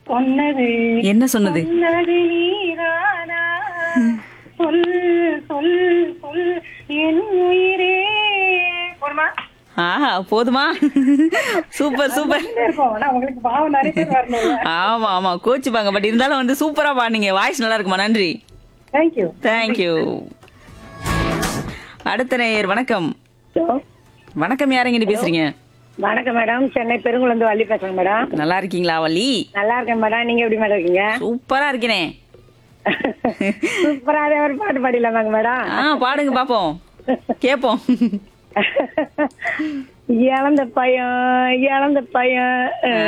சொன்னது என்ன சொன்னது சொன்னது நீரானா சொல் சொல் சொல் என் உயிரே போடுமா ஆஹா போதுமா சூப்பர் சூப்பர் இருக்கும் ஆனா உங்களுக்கு பாவம் நிறைய பேர் வரணும் ஆமா ஆமா கோச்சுப்பாங்க பட் இருந்தாலும் வந்து சூப்பரா பாடுனீங்க வாய்ஸ் நல்லா இருக்குமா நன்றி தேங்க்யூ தேங்க்யூ அடுத்த நேயர் வணக்கம் வணக்கம் யாருங்க பேசுறீங்க வணக்கம் மேடம் சென்னை பெருங்குளந்து வள்ளி பேசுறேன் மேடம் நல்லா இருக்கீங்களா வள்ளி நல்லா இருக்கேன் மேடம் நீங்க எப்படி மேடம் இருக்கீங்க சூப்பரா இருக்கிறேன் சூப்பராவே ஒரு பாட்டு பாடிடலாமாங்க மேடம் ஆ பாடுங்க பாப்போம் கேப்போம் இழந்த பையன் இழந்த பையன்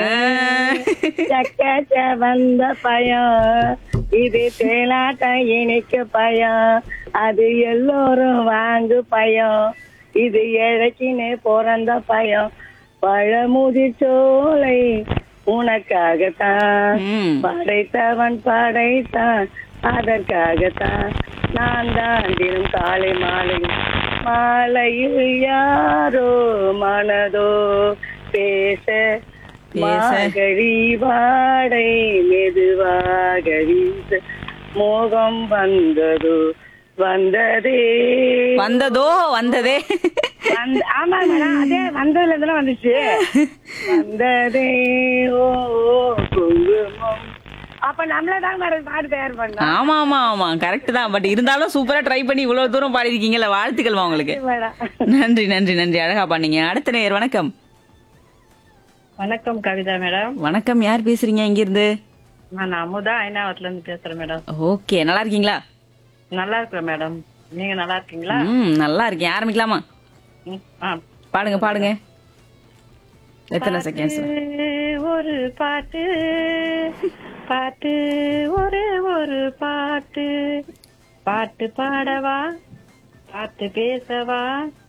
சக்க வந்த பையன் இது தேலாட்ட இனிக்க பையன் அது எல்லோரும் வாங்கு பையன் இது இழக்கின்னு பிறந்த பையன் பழமுதிர் சோலை உனக்காகத்தான் ம். படைத்தவன் படைத்தான் அதற்காகத்தான் நான் தான் தினம் காலை மாலை மாலையில் யாரோ மனதோ பேச பேச. மாகழி வாடை மெதுவாக வீச மோகம் வந்ததோ வந்ததே வந்ததோ வந்ததே வந்து- ஆமா மேடம் அதே வந்ததுல இருந்து வந்துச்சு வந்ததே ஓ ஓ, குங்குமம் அப்ப நம்மள தான் மேடம் பாட்டு தயார் பண்ணோம் ஆமா ஆமா ஆமா கரெக்ட் தான் பட் இருந்தாலும் சூப்பரா ட்ரை பண்ணி இவ்வளவு தூரம் பாடிருக்கீங்கல்ல வாழ்த்துக்கள்மா உங்களுக்கு மேடம் நன்றி நன்றி நன்றி அழகா பண்ணீங்க அடுத்த நேயர் வணக்கம் வணக்கம் கவிதா மேடம் வணக்கம் யார் பேசுறீங்க இங்க இருந்து நான் அமுதா ஐநாவத்துல இருந்து பேசுறேன் மேடம் ஓகே நல்லா இருக்கீங்களா நல்லா இருக்கிறேன் மேடம் நீங்க நல்லா இருக்கீங்களா ம் நல்லா இருக்கேன் ஆரம்பிக்கலாமா ம், ஆ. பாடுங்க பாடுங்க எத்தனை செகண்ட்ஸ் பாட்டு ஒரு பாட்டு பாட்டு ஒரு ஒரு பாட்டு பாட்டு பாடவா பாட்டு பேசவா